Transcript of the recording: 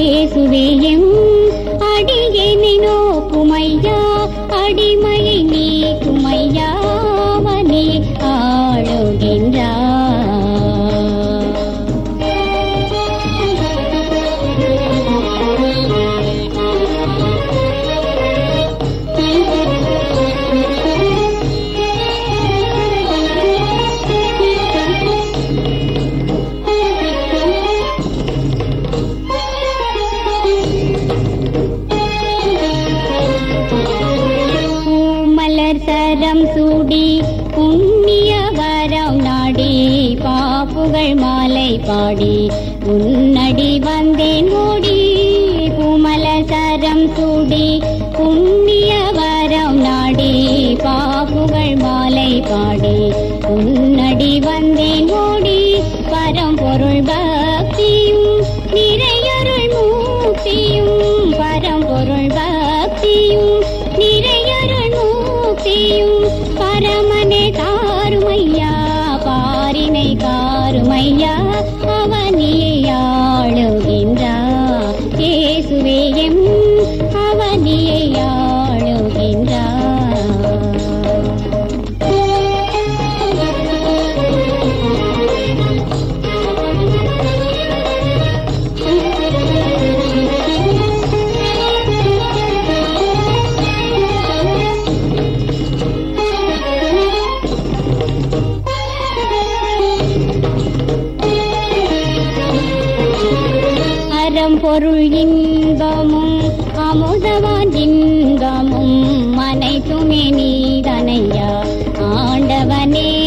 இயேசுவே எம் அடியேனை நோக்குமையா அடிமையை நீக்குமையா அவனே ஆளுகின்றார் பூமலர் சரம் சூடி புண்ணிய வரம் நாடி பாப்புகள் மாலை பாடி உன்னடி வந்தேன் ஓடி பூமலர் சரம் சூடி புண்ணிய வரம் நாடி பாப்புகள் மாலை பாடி உன்னடி வந்தேன் ஓடி பரம்பொருள் பக்தியும் நிறையருள் மூர்த்தியும் பரம்பொருள் பக்தியும் நிறையருள் மூர்த்தியும் பரமனே காருமையா பாரினை காருமையா அவனியை ஆளுகின்றார் இயேசுவே எம் அவனியை ஆளுகின்றார் அறம் பொருள் இன்பமும் அமுதவான் இன்பமும் அனைத்துமே நீதனையா ஆண்டவனே